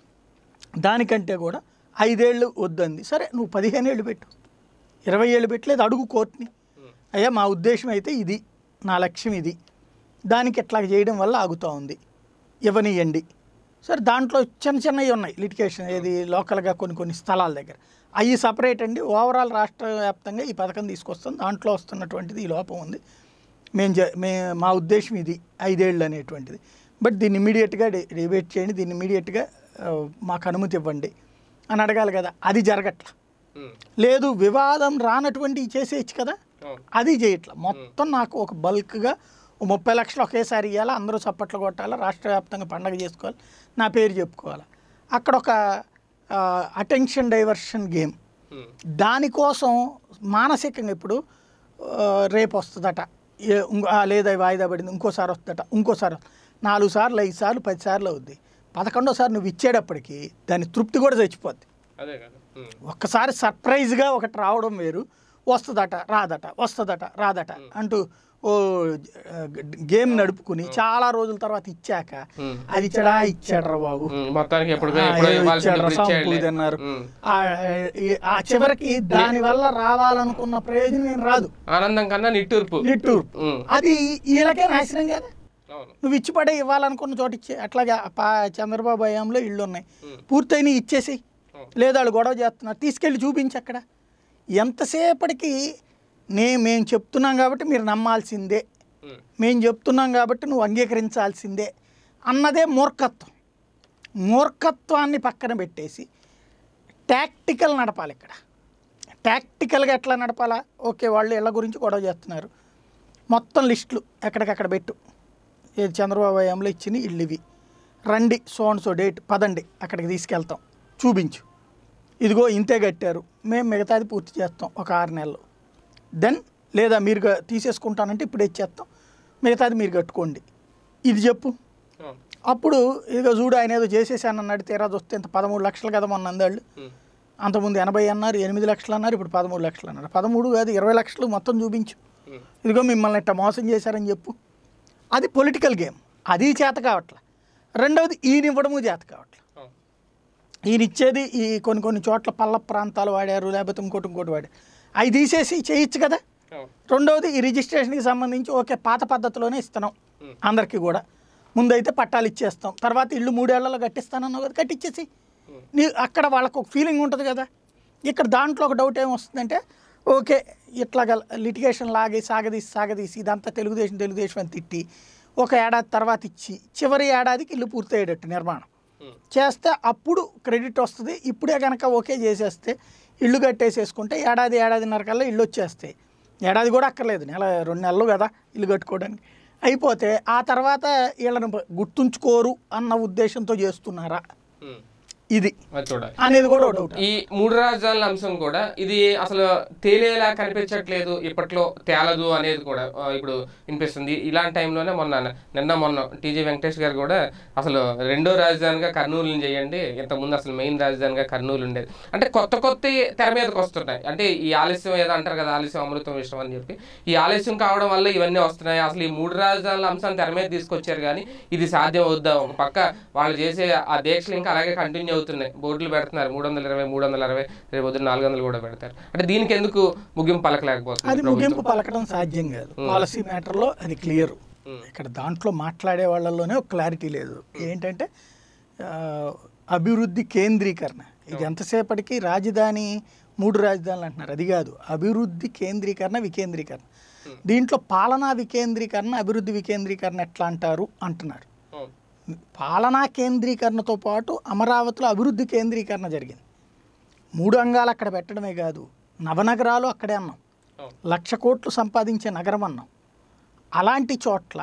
Speaker 2: దానికంటే కూడా ఐదేళ్ళు వద్దంది సరే నువ్వు పదిహేను ఏళ్ళు పెట్టు ఇరవై ఏళ్ళు పెట్టలేదు అడుగు కోర్టుని
Speaker 1: ఉమ్,
Speaker 2: అయ్యా మా ఉద్దేశం అయితే ఇది నా లక్ష్యం ఇది దానికి ఎట్లా చేయడం వల్ల ఆగుతూ ఉంది ఇవ్వనియండి సరే దాంట్లో చిన్న చిన్నవి ఉన్నాయి లిటికేషన్ ఏది లోకల్గా కొన్ని కొన్ని స్థలాల దగ్గర అవి సపరేట్ అండి ఓవరాల్ రాష్ట్ర వ్యాప్తంగా ఈ పథకం తీసుకొస్తాం దాంట్లో వస్తున్నటువంటిది ఈ లోపం ఉంది మేము జ మే మా ఉద్దేశం ఇది ఐదేళ్ళు అనేటువంటిది బట్ దీన్ని ఇమీడియట్గా డిబేట్ చేయండి దీన్ని ఇమీడియట్గా మాకు అనుమతి ఇవ్వండి అని అడగాలి కదా అది జరగట్ల
Speaker 1: ఉమ్,
Speaker 2: లేదు వివాదం రానటువంటి చేసేయచ్చు కదా
Speaker 1: అవును
Speaker 2: అది చేయట్లా మొత్తం నాకు ఒక బల్క్గా ఓ ముప్పై లక్షలు ఒకేసారి ఇవ్వాలి అందరూ చప్పట్లు కొట్టాలి రాష్ట్ర వ్యాప్తంగా పండగ చేసుకోవాలి నా పేరు చెప్పుకోవాలి అక్కడ ఒక అటెన్షన్ డైవర్షన్ గేమ్
Speaker 1: ఉమ్,
Speaker 2: దానికోసం మానసికంగా ఇప్పుడు ఆ, రేపు వస్తుందట ఏ ఇంకో- ఆ, లేదా వాయిదా పడింది ఇంకోసారి వస్తుందట ఇంకోసారి వస్తుంది. నాలుగు సార్లు ఐదు సార్లు పది సార్లు అవుద్ది పదకొండోసారి నువ్వు ఇచ్చేటప్పటికి దాని తృప్తి కూడా చచ్చిపోద్ది
Speaker 1: అదే కదా ఉమ్.
Speaker 2: ఒక్కసారి సర్ప్రైజ్గా ఒకటి రావడం వేరు వస్తుందట రాదట వస్తుందట రాదట అంటూ ఓ ఆ, గేమ్ నడుపుకుని చాలా రోజుల తర్వాత ఇచ్చాక
Speaker 1: ఉమ్.
Speaker 2: అది ఇచ్చాడా ఇచ్చాడరా బాబు
Speaker 1: ఉమ్, మొత్తానికి ఎప్పుడు
Speaker 2: ఆ,
Speaker 1: ఎప్పుడు
Speaker 2: ఏదో
Speaker 1: ఇవ్వాల్సింది
Speaker 2: ఇచ్చాడురా,
Speaker 1: ఇప్పుడు
Speaker 2: సాంపు
Speaker 1: ఇచ్చేయాలి.
Speaker 2: తిన్నారు.
Speaker 1: ఉమ్.
Speaker 2: ఆ, ఈ- ఆ చివరికి దాని వల్ల రావాలనుకున్న ప్రయోజనం ఏం రాదు
Speaker 1: ఆనందం కన్నా నిట్టూర్పు
Speaker 2: నిట్టూరు
Speaker 1: ఉమ్.
Speaker 2: అది వీళ్ళకే నాశనం కదా
Speaker 1: అవును
Speaker 2: నువ్వు ఇచ్చి పడే ఇవ్వాలనుకున్న చోట ఇచ్చే అట్లాగే పా చంద్రబాబు హయాంలో ఇళ్ళు ఉన్నాయి
Speaker 1: ఉమ్.
Speaker 2: పూర్తయిన ఇచ్చేసి
Speaker 1: అవును.
Speaker 2: లేదా వాళ్ళు గొడవ చేస్తున్నారు తీసుకెళ్ళి చూపించి అక్కడ ఎంతసేపటికి నే మేము చెప్తున్నాం కాబట్టి మీరు నమ్మాల్సిందే
Speaker 1: ఉమ్.
Speaker 2: మేము చెప్తున్నాం కాబట్టి నువ్వు అంగీకరించాల్సిందే అన్నదే మూర్ఖత్వం మూర్ఖత్వాన్ని పక్కన పెట్టేసి టాక్టికల్ నడపాలి ఇక్కడ టాక్టికల్గా ఎట్లా నడపాలా ఓకే వాళ్ళు ఇళ్ళ గురించి గొడవ చేస్తున్నారు మొత్తం లిస్టులు ఎక్కడికక్కడ పెట్టు ఏది చంద్రబాబు హయాంలో ఇచ్చిన ఇళ్ళు ఇవి రండి సోన్ సో డేట్ పదండి అక్కడికి తీసుకెళ్తాం చూపించు ఇదిగో ఇంతే కట్టారు మేము మిగతాది పూర్తి చేస్తాం ఒక ఆరు నెలలు దెన్ లేదా మీరు గ- తీసేసుకుంటానంటే ఇప్పుడు ఇచ్చేస్తాం మిగతాది మీరు కట్టుకోండి ఇది చెప్పు
Speaker 1: అవును
Speaker 2: అప్పుడు ఇదిగో చూడు ఆయన ఏదో చేసేసాను అన్నాడు తీరా చూస్తే ఇంత పదమూడు లక్షలు కదా మొన్న అందాళ్ళు
Speaker 1: ఉమ్.
Speaker 2: అంతకుముందు ఎనభై అన్నారు ఎనిమిది లక్షలు అన్నారు ఇప్పుడు పదమూడు లక్షలు అన్నారు పదమూడు కాదు ఇరవై లక్షలు మొత్తం చూపించు
Speaker 1: ఉమ్.
Speaker 2: ఇదిగో మిమ్మల్ని ఇట్ట మోసం చేశారని చెప్పు అది పొలిటికల్ గేమ్ అది చేత కావట్ల రెండవది ఈయన ఇవ్వడము చేత కావట్ల
Speaker 1: అవును
Speaker 2: ఈయన ఇచ్చేది ఈ కొన్ని కొన్ని చోట్ల పల్ల ప్రాంతాలు వాడారు లేకపోతే ఇంకోటి ఇంకోటి వాడారు అవి తీసేసి చేయొచ్చు కదా
Speaker 1: అవును
Speaker 2: రెండవది ఈ రిజిస్ట్రేషన్కి సంబంధించి ఓకే పాత పద్ధతిలోనే ఇస్తున్నాం
Speaker 1: ఉమ్.
Speaker 2: అందరికీ కూడా ముందైతే పట్టాలు ఇచ్చేస్తాం తర్వాత ఇల్లు మూడేళ్లలో కట్టిస్తానన్నావు కదా కట్టించేసి
Speaker 1: ఉమ్.
Speaker 2: నీ అక్కడ వాళ్ళకు ఒక ఫీలింగ్ ఉంటుంది కదా ఇక్కడ దాంట్లో ఒక డౌట్ ఏమొస్తుందంటే ఓకే ఇట్లాగా లిటిగేషన్ లాగి సాగదీసి సాగదీసి ఇదంతా తెలుగుదేశం తెలుగుదేశం అని తిట్టి ఒక ఏడాది తర్వాత ఇచ్చి చివరి ఏడాదికి ఇల్లు పూర్తయ్యేటట్టు నిర్మాణం
Speaker 1: ఉమ్.
Speaker 2: చేస్తే అప్పుడు క్రెడిట్ వస్తుంది ఇప్పుడే కనుక ఓకే చేసేస్తే ఇల్లు కట్టేసేసుకుంటే ఏడాది ఏడాదిన్నర కల్లా ఇల్లు వచ్చేస్తాయి ఏడాది కూడా అక్కర్లేదు నెల రెండు నెలలు కదా ఇల్లు కట్టుకోవడానికి అయిపోతే ఆ తర్వాత వీళ్ళని గుర్తుంచుకోరు అన్న ఉద్దేశంతో చేస్తున్నారా
Speaker 1: ఉమ్.
Speaker 2: ఇది
Speaker 1: అది చూడాలి
Speaker 2: అనేది కూడా ఒక డౌట్
Speaker 1: ఈ మూడు రాజధానుల అంశం కూడా ఇది అసలు తేలేలా కనిపించట్లేదు ఇప్పట్లో తేలదు అనేది కూడా ఆ, ఇప్పుడు వినిపిస్తుంది ఇలాంటి టైంలోనే మొన్న నిన్న మొన్న టీజీ వెంకటేష్ గారు కూడా అసలు రెండో రాజధానిగా కర్నూలుని చేయండి ఇంతకుముందు అసలు మెయిన్ రాజధానిగా కర్నూలు ఉండేది అంటే కొత్త కొత్త తెర మీదకి వస్తున్నాయి అంటే ఈ ఆలస్యం ఏదో అంటారు కదా ఆలస్యం అమృతం విషయం అని చెప్పి ఈ ఆలస్యం కావడం వల్ల ఇవన్నీ వస్తున్నాయి అసలు ఈ మూడు రాజధానుల అంశాన్ని తెర మీద తీసుకొచ్చారు కానీ ఇది సాధ్యం అవుద్దా ఒక పక్క వాళ్ళు చేసే ఆ దీక్షలు ఇంకా అలాగే కంటిన్యూ అవుతున్నాయి బోర్డులు పెడుతున్నారు మూడు వందల ఇరవై మూడు వందల అరవై రేపు పొద్దున్న నాలుగు వందలు కూడా పెడతారు అంటే దీనికి ఎందుకు ముగింపు పలకలేకపోతుంది
Speaker 2: అది
Speaker 1: ప్రభుత్వం?
Speaker 2: ముగింపు పలకడం సాధ్యం కాదు పాలసీ మ్యాటర్లో అది క్లియర్
Speaker 1: ఉమ్.
Speaker 2: ఇక్కడ దాంట్లో మాట్లాడే వాళ్ళలోనే ఒక క్లారిటీ లేదు ఏంటంటే ఆ, అభివృద్ధి కేంద్రీకరణ ఇది ఎంతసేపటికి రాజధాని మూడు రాజధానులు అంటున్నారు అది కాదు అభివృద్ధి కేంద్రీకరణ వికేంద్రీకరణ దీంట్లో పాలనా వికేంద్రీకరణ అభివృద్ధి వికేంద్రీకరణ ఎట్లా అంటారు అంటున్నారు
Speaker 1: అవును.
Speaker 2: పాలనా కేంద్రీకరణతో పాటు అమరావతిలో అభివృద్ధి కేంద్రీకరణ జరిగింది మూడు అంగాలు అక్కడ పెట్టడమే కాదు నవనగరాలు అక్కడే అన్నాం
Speaker 1: అవును.
Speaker 2: లక్ష కోట్లు సంపాదించే నగరం అన్నాం అలాంటి చోట్ల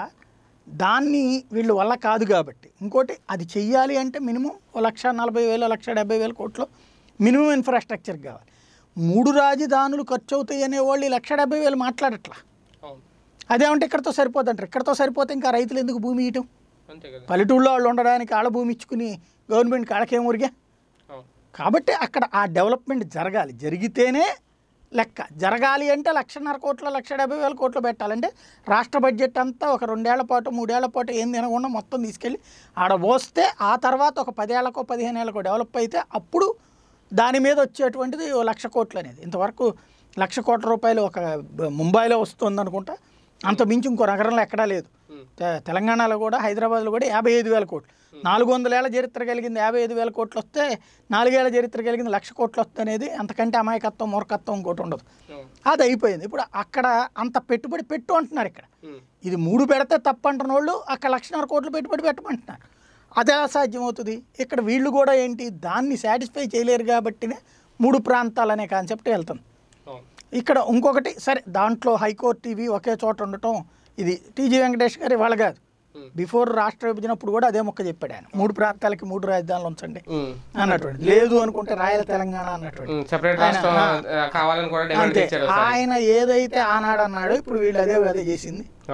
Speaker 2: దాన్ని వీళ్ళు వల్ల కాదు కాబట్టి ఇంకోటి అది చెయ్యాలి అంటే మినిమం ఓ లక్ష నలభై వేలు లక్ష డెబ్బై వేల కోట్లు మినిమం ఇన్ఫ్రాస్ట్రక్చర్ కావాలి మూడు రాజధానులు ఖర్చు అవుతాయి అనేవాళ్ళు ఈ లక్ష డెబ్బై వేలు మాట్లాడట్లా
Speaker 1: అవును
Speaker 2: అదేమంటే ఇక్కడతో సరిపోదంటారు ఇక్కడతో సరిపోతే ఇంకా రైతులు ఎందుకు భూమి ఇవ్వటం
Speaker 1: అంతే కదా
Speaker 2: పల్లెటూళ్ళలో వాళ్ళు ఉండడానికి ఆడ భూమి ఇచ్చుకుని గవర్నమెంట్ కాళ్ళకేం ఊరిగా
Speaker 1: అవును
Speaker 2: కాబట్టి అక్కడ ఆ డెవలప్మెంట్ జరగాలి జరిగితేనే లెక్క జరగాలి అంటే లక్షన్నర కోట్ల లక్ష డెబ్బై వేల కోట్లు పెట్టాలంటే రాష్ట్ర బడ్జెట్ అంతా ఒక రెండేళ్ల పాటు మూడేళ్ల పాటు ఏం తినకుండా మొత్తం తీసుకెళ్ళి ఆడ పోస్తే ఆ తర్వాత ఒక పదేళ్లకో పదిహేను ఏళ్ళకో డెవలప్ అయితే అప్పుడు దాని మీద వచ్చేటువంటిది ఓ లక్ష కోట్లు అనేది ఇంతవరకు లక్ష కోట్ల రూపాయలు ఒక బ- ముంబైలో వస్తుంది అనుకుంటా అంత మించి ఇంకో నగరంలో ఎక్కడా లేదు
Speaker 1: ఉమ్.
Speaker 2: తె- తెలంగాణలో కూడా హైదరాబాద్లో కూడా యాభై ఐదు వేల కోట్లు నాలుగు వందల ఏళ్ళ చరిత్ర కలిగింది యాభై ఐదు వేల కోట్లు వస్తే నాలుగేళ్ల చరిత్ర కలిగింది లక్ష కోట్లు వస్తే అనేది అంతకంటే అమాయకత్వం మూర్ఖత్వం ఇంకోటి ఉండదు
Speaker 1: అవును
Speaker 2: అది అయిపోయింది ఇప్పుడు అక్కడ అంత పెట్టుబడి పెట్టు అంటున్నారు ఇక్కడ
Speaker 1: ఉమ్.
Speaker 2: ఇది మూడు పెడితే తప్పు అంటున్న వాళ్ళు అక్కడ లక్షన్నర కోట్లు పెట్టుబడి పెట్టమంటున్నారు అదే అసాధ్యం అవుతుంది ఇక్కడ వీళ్ళు కూడా ఏంటి దాన్ని సాటిస్ఫై చేయలేరు కాబట్టినే మూడు ప్రాంతాలు అనే కాన్సెప్ట్ వెళ్తుంది
Speaker 1: అవును
Speaker 2: ఇక్కడ ఇంకొకటి సరే దాంట్లో హైకోర్టు ఇవి ఒకే చోట ఉండటం ఇది టీజీ వెంకటేష్ గారి వాళ్ళ కాదు
Speaker 1: ఉమ్.
Speaker 2: బిఫోర్ రాష్ట్ర విభజనప్పుడు కూడా అదే మొక్క చెప్పాడు ఆయన మూడు ప్రాంతాలకి మూడు రాజధానులు ఉంచండి
Speaker 1: ఉమ్.
Speaker 2: అన్నటువంటి లేదు అనుకుంటే రాయల తెలంగాణ అన్నటువంటి
Speaker 1: ఉమ్. సెపరేట్ రాష్ట్రం ఆ, కావాలని కూడా డిమాండ్
Speaker 2: అంతే
Speaker 1: ఇచ్చారు ఒకసారి.
Speaker 2: ఆయన ఏదైతే ఆనాడు అన్నాడో ఇప్పుడు వీళ్ళు అదే అదే చేసింది
Speaker 1: అవును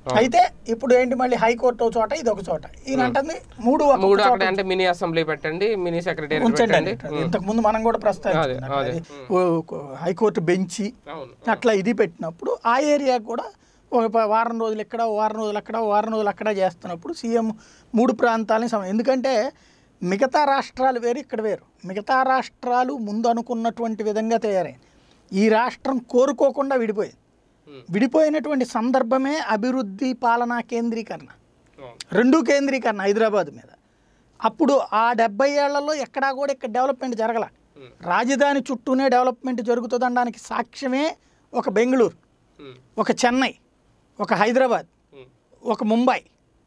Speaker 2: అయితే ఇప్పుడు ఏంటి మళ్ళీ హైకోర్టు ఒక చోట ఇది ఒక చోట ఈయన అంటుంది మూడు ఒక్కొక్క
Speaker 1: మూడు
Speaker 2: చోట
Speaker 1: అక్కడ అంటే మినీ అసెంబ్లీ పెట్టండి మినీ సెక్రటరీ
Speaker 2: ఉంచండి
Speaker 1: పెట్టండి
Speaker 2: అని. ఇంతకు ముందు మనం కూడా ప్రస్తావించుకున్నాం
Speaker 1: అదే,
Speaker 2: అది ఓ- ఓ హైకోర్టు బెంచి
Speaker 1: అవును
Speaker 2: అట్లా ఇది పెట్టినప్పుడు ఆ ఏరియా కూడా ఒక ప- వారం రోజులు ఇక్కడ ఓ వారం రోజులు అక్కడ ఓ వారం రోజులు అక్కడ చేస్తున్నప్పుడు సీఎం మూడు ప్రాంతాలని సమ ఎందుకంటే మిగతా రాష్ట్రాలు వేరు ఇక్కడ వేరు మిగతా రాష్ట్రాలు ముందు అనుకున్నటువంటి విధంగా తయారైంది ఈ రాష్ట్రం కోరుకోకుండా విడిపోయింది
Speaker 1: ఉమ్.
Speaker 2: విడిపోయినటువంటి సందర్భమే అభివృద్ధి పాలనా కేంద్రీకరణ
Speaker 1: అవును
Speaker 2: రెండు కేంద్రీకరణ హైదరాబాద్ మీద అప్పుడు ఆ డెబ్బై ఏళ్లలో ఎక్కడా కూడా ఇక్కడ డెవలప్మెంట్ జరగల
Speaker 1: ఉమ్.
Speaker 2: రాజధాని చుట్టూనే డెవలప్మెంట్ జరుగుతుందనడానికి సాక్ష్యమే ఒక బెంగళూరు
Speaker 1: ఉమ్.
Speaker 2: ఒక చెన్నై ఒక హైదరాబాద్
Speaker 1: ఉమ్.
Speaker 2: ఒక ముంబై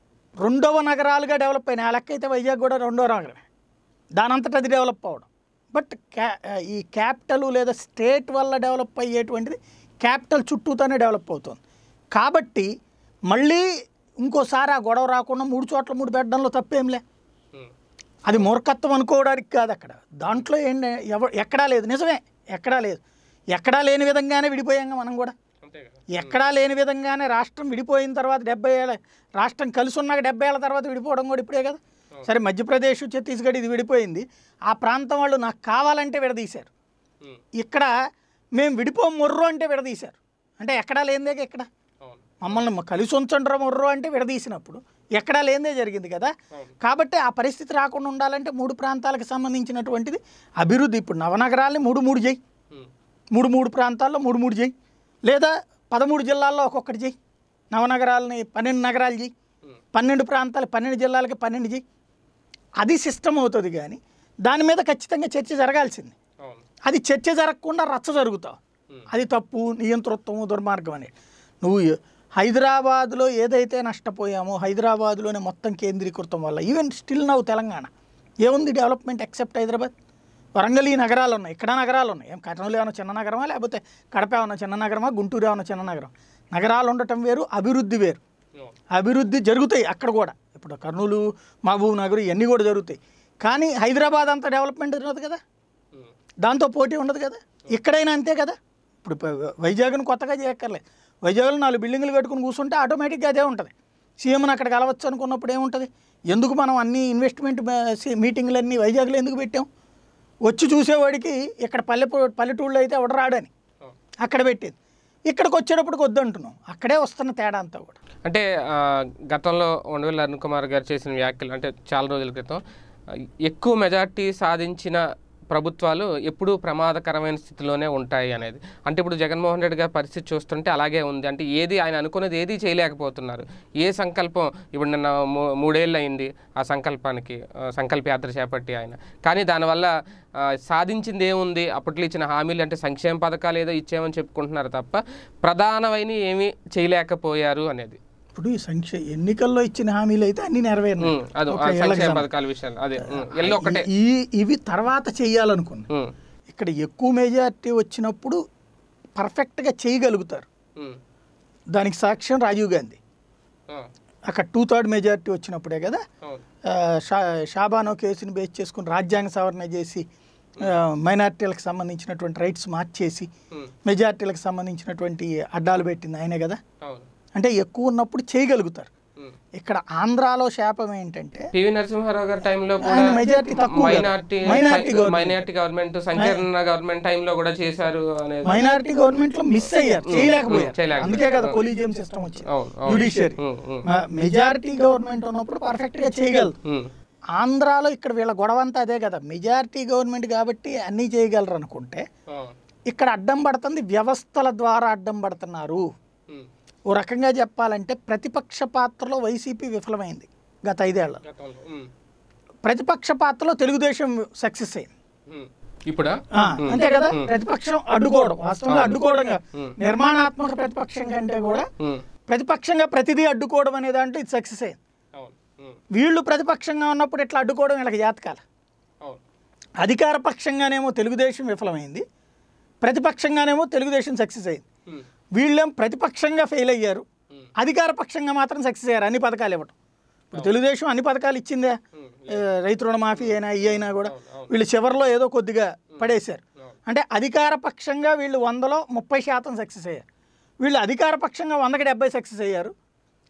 Speaker 2: రెండవ నగరాలుగా డెవలప్ అయినాయి ఆ లెక్క అయితే వైజాగ్ కూడా రెండవ నగరమే దానంతట అది డెవలప్ అవ్వడం బట్ క్యా ఈ క్యాపిటల్ లేదా స్టేట్ వల్ల డెవలప్ అయ్యేటువంటిది క్యాపిటల్ చుట్టూతోనే డెవలప్ అవుతుంది కాబట్టి మళ్ళీ ఇంకోసారి ఆ గొడవ రాకుండా మూడు చోట్ల మూడు పెట్టడంలో తప్పేంలే
Speaker 1: ఉమ్.
Speaker 2: అది మూర్ఖత్వం అనుకోవడానికి కాదు అక్కడ దాంట్లో ఏంటి ఎవ ఎక్కడా లేదు నిజమే ఎక్కడా లేదు ఎక్కడా లేని విధంగానే విడిపోయాం మనం కూడా
Speaker 1: అంతే కదా
Speaker 2: ఎక్కడా లేని విధంగానే రాష్ట్రం విడిపోయిన తర్వాత డెబ్బై ఏళ్ళ రాష్ట్రం కలిసి ఉన్నాక డెబ్బై ఏళ్ళ తర్వాత విడిపోవడం కూడా ఇప్పుడే కదా సరే మధ్యప్రదేశ్ ఛత్తీస్గఢ్ ఇది విడిపోయింది ఆ ప్రాంతం వాళ్ళు నాకు కావాలంటే విడదీశారు
Speaker 1: ఉమ్.
Speaker 2: ఇక్కడ మేము విడిపో మొర్రు అంటే విడదీశారు అంటే ఎక్కడా లేనిదే ఇక్కడ
Speaker 1: అవును
Speaker 2: మమ్మల్ని మ- కలిసి ఉంచండ్రా మొర్రు అంటే విడదీసినప్పుడు ఎక్కడా లేనిదే జరిగింది కదా
Speaker 1: అవును
Speaker 2: కాబట్టి ఆ పరిస్థితి రాకుండా ఉండాలంటే మూడు ప్రాంతాలకు సంబంధించినటువంటిది అభివృద్ధి ఇప్పుడు నవనగరాల్ని మూడు మూడు చేయి
Speaker 1: ఉమ్.
Speaker 2: మూడు మూడు ప్రాంతాల్లో మూడు మూడు చేయి లేదా పదమూడు జిల్లాల్లో ఒక్కొక్కటి చేయి నవనగరాలని పన్నెండు నగరాలు చేయి
Speaker 1: ఉమ్.
Speaker 2: పన్నెండు ప్రాంతాలు పన్నెండు జిల్లాలకి పన్నెండు చేయి అది సిస్టమ్ అవుతుంది కానీ దాని మీద ఖచ్చితంగా చర్చ జరగాల్సింది
Speaker 1: అవును
Speaker 2: అది చర్చ జరగకుండా రచ్చ జరుగుతావు
Speaker 1: ఉమ్.
Speaker 2: అది తప్పు నియంతృత్వము దుర్మార్గం అనేది నువ్వు హైదరాబాద్లో ఏదైతే నష్టపోయామో హైదరాబాద్లోనే మొత్తం కేంద్రీకృతం వల్ల ఈవెన్ స్టిల్ నవ్వు తెలంగాణ ఏముంది డెవలప్మెంట్ ఎక్సెప్ట్ హైదరాబాద్ వరంగల్ ఈ నగరాలు ఉన్నాయి ఇక్కడ నగరాలు ఉన్నాయి ఏం కర్నూలు ఏమైనా చిన్న నగరమా లేకపోతే కడప ఏమైనా చిన్న నగరమా గుంటూరు ఏమైనా చిన్న నగరం నగరాలు ఉండటం వేరు అభివృద్ధి వేరు
Speaker 1: అవును
Speaker 2: అభివృద్ధి జరుగుతాయి అక్కడ కూడా ఇప్పుడు కర్నూలు మహబూబ్ నగర్ ఇవన్నీ కూడా జరుగుతాయి కానీ హైదరాబాద్ అంత డెవలప్మెంట్ ఉండదు కదా
Speaker 1: ఉమ్.
Speaker 2: దాంతో పోటీ ఉండదు కదా ఇక్కడైనా అంతే కదా ఇప్పుడు ప- వైజాగ్ను కొత్తగా చేయక్కర్లేదు వైజాగ్లో నాలుగు బిల్డింగులు కట్టుకుని కూర్చుంటే ఆటోమేటిక్గా అదే ఉంటుంది సీఎంని అక్కడ కలవచ్చు అనుకున్నప్పుడు ఏముంటుంది ఎందుకు మనం అన్ని ఇన్వెస్ట్మెంట్ మీటింగ్లన్నీ వైజాగ్లో ఎందుకు పెట్టాం వచ్చి చూసేవాడికి ఇక్కడ పల్లె పల్లెటూళ్ళు అయితే ఎవడు రాడని
Speaker 1: అవును
Speaker 2: అక్కడ పెట్టేది ఇక్కడికి వచ్చేటప్పటికి వద్దంటున్నాం అక్కడే వస్తున్న తేడా అంతా కూడా
Speaker 1: అంటే ఆ, గతంలో ఉండవల్లి అరుణ్ కుమార్ గారు చేసిన వ్యాఖ్యలు అంటే చాలా రోజుల క్రితం ఆ, ఎక్కువ మెజార్టీ సాధించిన ప్రభుత్వాలు ఎప్పుడూ ప్రమాదకరమైన స్థితిలోనే ఉంటాయి అనేది అంటే ఇప్పుడు జగన్మోహన్ రెడ్డి గారి పరిస్థితి చూస్తుంటే అలాగే ఉంది అంటే ఏది ఆయన అనుకున్నది ఏది చేయలేకపోతున్నారు ఏ సంకల్పం ఇప్పుడు నిన్న మూ- మూడేళ్ళు అయింది ఆ సంకల్పానికి ఆ, సంకల్ప యాత్ర చేపట్టి ఆయన కానీ దానివల్ల ఆ, సాధించింది ఏముంది అప్పట్లో ఇచ్చిన హామీలు అంటే సంక్షేమ పథకాలు ఏదో ఇచ్చామని చెప్పుకుంటున్నారు తప్ప ప్రధానమైన ఏమీ చేయలేకపోయారు అనేది
Speaker 2: ఇప్పుడు ఈ సంక్షే ఎన్నికల్లో ఇచ్చిన హామీలు అయితే అన్ని నెరవేరినాయి
Speaker 1: ఉమ్, అది
Speaker 2: ఒక
Speaker 1: ఆ
Speaker 2: ఎలక్షన్.
Speaker 1: సంక్షేమ పథకాల విషయాలు అదే ఉమ్, ఎల్లు ఒకటే
Speaker 2: ఈ ఇవి తర్వాత చెయ్యాలనుకున్నా
Speaker 1: ఉమ్,
Speaker 2: ఇక్కడ ఎక్కువ మెజారిటీ వచ్చినప్పుడు పర్ఫెక్ట్గా చేయగలుగుతారు
Speaker 1: ఉమ్,
Speaker 2: దానికి సాక్ష్యం రాజీవ్ గాంధీ
Speaker 1: ఆ,
Speaker 2: అక్కడ టూ థర్డ్ మెజారిటీ వచ్చినప్పుడే కదా
Speaker 1: అవును
Speaker 2: ఆ, షా షాబానో కేసుని బేస్ చేసుకుని రాజ్యాంగ సవరణ చేసి ఆ, మైనారిటీలకు సంబంధించినటువంటి రైట్స్ మార్చేసి
Speaker 1: ఉమ్,
Speaker 2: మెజారిటీలకు సంబంధించినటువంటి అడ్డాలు పెట్టింది ఆయనే కదా
Speaker 1: అవును
Speaker 2: అంటే ఎక్కువ ఉన్నప్పుడు చేయగలుగుతారు
Speaker 1: ఉమ్.
Speaker 2: ఇక్కడ ఆంధ్రాలో శాపం ఏంటంటే
Speaker 1: పివి నరసింహారావు గారి టైంలో కూడా
Speaker 2: ఆయన మెజారిటీ తక్కువ కదా.
Speaker 1: Minority
Speaker 2: minority government.
Speaker 1: Minority government సంకీర్ణ గవర్నమెంట్ టైంలో కూడా చేశారు అనేది
Speaker 2: మైనారిటీ గవర్నమెంట్ లో మిస్ అయ్యారు చేయలేకపోయారు
Speaker 1: చేయలేకపోయారు.
Speaker 2: అందుకే కదా కొలీజియం సిస్టమ్ వచ్చింది
Speaker 1: అవును అవును
Speaker 2: judiciary
Speaker 1: um, um,
Speaker 2: majority government ఉన్నప్పుడు పర్ఫెక్ట్ గా చేయగలరు
Speaker 1: ఉమ్,
Speaker 2: ఆంధ్రాలో ఇక్కడ వీళ్ళ గొడవ అంతా అదే కదా మెజారిటీ గవర్నమెంట్ కాబట్టి అన్నీ చేయగలరు అనుకుంటే
Speaker 1: అవును
Speaker 2: ఇక్కడ అడ్డం పడుతుంది వ్యవస్థల ద్వారా అడ్డం పడుతున్నారు
Speaker 1: ఉమ్,
Speaker 2: ఓ రకంగా చెప్పాలంటే ప్రతిపక్ష పాత్రలో వైసీపీ విఫలమైంది గత ఐదేళ్ల
Speaker 1: గతంలో ఉమ్,
Speaker 2: ప్రతిపక్ష పాత్రలో తెలుగుదేశం సక్సెస్ అయింది
Speaker 1: ఉమ్. ఇప్పుడా
Speaker 2: ఆ, అంతే కదా ప్రతిపక్షం అడ్డుకోవడం వాస్తవంగా అడ్డుకోవడం కాదు.
Speaker 1: ఉమ్.
Speaker 2: నిర్మాణాత్మక ప్రతిపక్షం కంటే కూడా
Speaker 1: ఉమ్,
Speaker 2: ప్రతిపక్షంగా ప్రతిదీ అడ్డుకోవడం అనే దాంట్లో ఇది సక్సెస్ అయింది
Speaker 1: అవును ఉమ్,
Speaker 2: వీళ్ళు ప్రతిపక్షంగా ఉన్నప్పుడు ఇట్లా అడ్డుకోవడం వీళ్ళకి జాతకాలు
Speaker 1: అవును
Speaker 2: అధికార పక్షంగానేమో తెలుగుదేశం విఫలమైంది ప్రతిపక్షంగానేమో తెలుగుదేశం సక్సెస్ అయింది
Speaker 1: ఉమ్,
Speaker 2: వీళ్ళేం ప్రతిపక్షంగా ఫెయిల్ అయ్యారు
Speaker 1: ఉమ్,
Speaker 2: అధికార పక్షంగా మాత్రం సక్సెస్ అయ్యారు అన్ని పథకాలు ఇవ్వడం ఇప్పుడు తెలుగుదేశం అన్ని పథకాలు ఇచ్చిందే
Speaker 1: ఉమ్,
Speaker 2: ఏ, రైతు రుణమాఫీ అయినా ఈ అయినా కూడా
Speaker 1: అవును, అవును.
Speaker 2: వీళ్ళు చివరిలో ఏదో కొద్దిగా పడేశారు
Speaker 1: అవును.
Speaker 2: అంటే అధికార పక్షంగా వీళ్ళు వందలో ముప్పై శాతం సక్సెస్ అయ్యారు వీళ్ళు అధికార పక్షంగా వందకి డెబ్బై సక్సెస్ అయ్యారు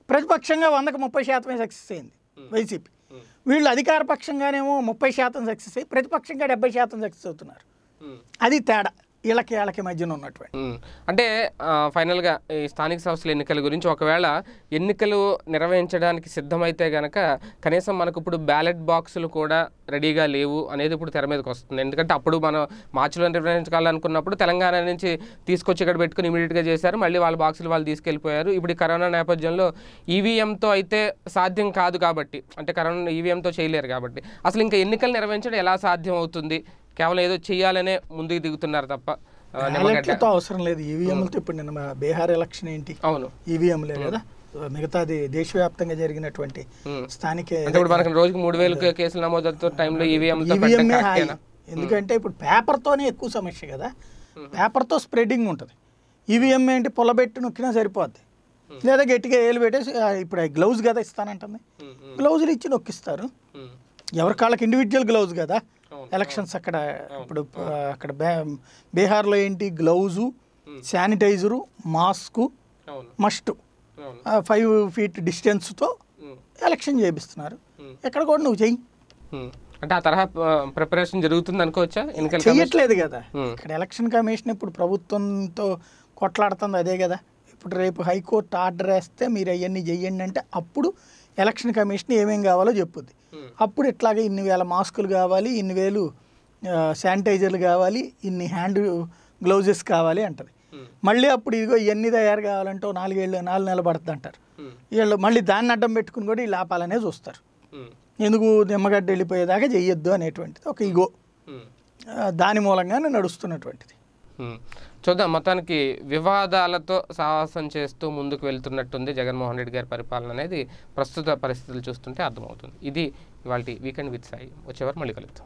Speaker 2: ప్రతిపక్షంగా వందకు ముప్పై శాతమే సక్సెస్ అయింది వైసీపీ వీళ్ళు అధికార పక్షంగానేమో ముప్పై శాతం సక్సెస్ అయ్యి ప్రతిపక్షంగా డెబ్బై శాతం సక్సెస్ అవుతున్నారు అది తేడా వీళ్ళకి వీళ్ళకి మధ్యన ఉన్నటువంటి
Speaker 1: ఉమ్. అంటే ఆ, ఫైనల్గా ఈ స్థానిక సంస్థల ఎన్నికల గురించి ఒకవేళ ఎన్నికలు నిర్వహించడానికి సిద్ధమైతే గనక కనీసం మనకు ఇప్పుడు బ్యాలెట్ బాక్సులు కూడా రెడీగా లేవు అనేది ఇప్పుడు తెర మీదకి వస్తుంది ఎందుకంటే అప్పుడు మనం మార్చిలో నిర్వహించాలనుకున్నప్పుడు తెలంగాణ నుంచి తీసుకొచ్చి ఇక్కడ పెట్టుకుని ఇమీడియట్గా చేశారు మళ్ళీ వాళ్ళ బాక్సులు వాళ్ళు తీసుకెళ్ళిపోయారు ఇప్పుడు ఈ కరోనా నేపథ్యంలో ఈవీఎంతో అయితే సాధ్యం కాదు కాబట్టి అంటే కరోనా ఈవీఎంతో చేయలేరు కాబట్టి అసలు ఇంకా ఎన్నికలు నిర్వహించడం ఎలా సాధ్యం అవుతుంది కేవలం ఏదో చేయాలనే ముందుకు దిగుతున్నారు తప్ప ఆ, నిమ్మగడ్డ
Speaker 2: బ్యాలెట్లతో అవసరం లేదు ఈవీఎంలతో ఇప్పుడు నిన్న మా బీహార్ ఎలక్షన్ ఏంటి
Speaker 1: అవును
Speaker 2: ఈవీఎంలే కదా మిగతాది దేశవ్యాప్తంగా జరిగినటువంటి
Speaker 1: ఉమ్.
Speaker 2: స్థానిక
Speaker 1: అంటే ఇప్పుడు మనకి రోజుకి మూడు వేలు కేసులు నమోదవుతున్న టైంలో ఈవీఎంతో
Speaker 2: ఈవీఎంఏ హై ఎందుకంటే ఇప్పుడు పేపర్తోనే ఎక్కువ సమస్య కదా పేపర్తో స్ప్రెడ్డింగ్ ఉంటుంది ఈవీఎం ఏంటి పొలబెట్టి నొక్కినా సరిపోద్ది లేదా గట్టిగా ఏలు పెట్టేసి ఆ, ఇప్పుడు గ్లౌజ్ కదా ఇస్తానంటుంది గ్లౌజులు ఇచ్చి నొక్కిస్తారు ఎవరి కాళ్ళకి ఇండివిజువల్ గ్లౌజ్ కదా
Speaker 1: అవును.
Speaker 2: ఎలక్షన్స్ అక్కడ ఇప్పుడు ఆ, అక్కడ బే- బీహార్లో ఏంటి గ్లౌజు శానిటైజరు మాస్కు
Speaker 1: అవును
Speaker 2: మస్ట్
Speaker 1: అవును
Speaker 2: ఫైవ్ ఫీట్ డిస్టెన్స్తో
Speaker 1: ఉమ్.
Speaker 2: ఎలక్షన్ చేపిస్తున్నారు
Speaker 1: ఉమ్.
Speaker 2: ఎక్కడ కూడా నువ్వు చెయ్యి
Speaker 1: ఉమ్. అంటే ఆ తరహా ప్రిపరేషన్ జరుగుతుంది అనుకోవచ్చా ఎన్నికల
Speaker 2: చెయ్యట్లేదు కదా
Speaker 1: ఉమ్.
Speaker 2: ఇక్కడ ఎలక్షన్ కమిషన్ ఇప్పుడు ప్రభుత్వంతో కొట్లాడుతుంది అదే కదా ఇప్పుడు రేపు హైకోర్టు ఆర్డర్ వేస్తే మీరు అవన్నీ చెయ్యండి అంటే అప్పుడు ఎలక్షన్ కమిషన్ ఏమేం కావాలో చెప్పుద్ది
Speaker 1: ఉమ్.
Speaker 2: అప్పుడు ఇట్లాగే ఇన్ని వేల మాస్కులు కావాలి ఇన్ని వేలు ఆ, శానిటైజర్లు కావాలి ఇన్ని హ్యాండ్ గ్లౌజెస్ కావాలి అంటది
Speaker 1: ఉమ్.
Speaker 2: మళ్ళీ అప్పుడు ఇదిగో ఇవన్నీ తయారు కావాలంటే ఓ నాలుగేళ్ళు నాలుగు నెలలు పడుతుంది అంటారు
Speaker 1: ఉమ్.
Speaker 2: వీళ్ళు మళ్ళీ దాన్ని అడ్డం పెట్టుకుని కూడా వీళ్ళు ఆపాలనే చూస్తారు
Speaker 1: ఉమ్.
Speaker 2: ఎందుకు నిమ్మగడ్డ వెళ్ళిపోయేదాకా చెయ్యొద్దు అనేటువంటిది ఒక ఇగో
Speaker 1: ఉమ్.
Speaker 2: ఆ, దాని మూలంగానే నడుస్తున్నటువంటిది
Speaker 1: ఉమ్. చూద్దాం మొత్తానికి వివాదాలతో సాహసం చేస్తూ ముందుకు వెళ్తున్నట్టుంది జగన్మోహన్ రెడ్డి గారి పరిపాలన అనేది ప్రస్తుత పరిస్థితులు చూస్తుంటే అర్థమవుతుంది ఇది ఇవాళ వీకెండ్ విత్ సాయి వచ్చేవారు మళ్ళీ కలుద్దాం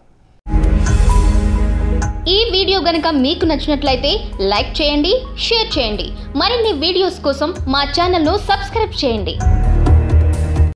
Speaker 3: ఈ వీడియో గనుక మీకు నచ్చినట్లయితే లైక్ చేయండి షేర్ చేయండి మరిన్ని వీడియోస్ కోసం మా ఛానల్ను సబ్స్క్రైబ్ చేయండి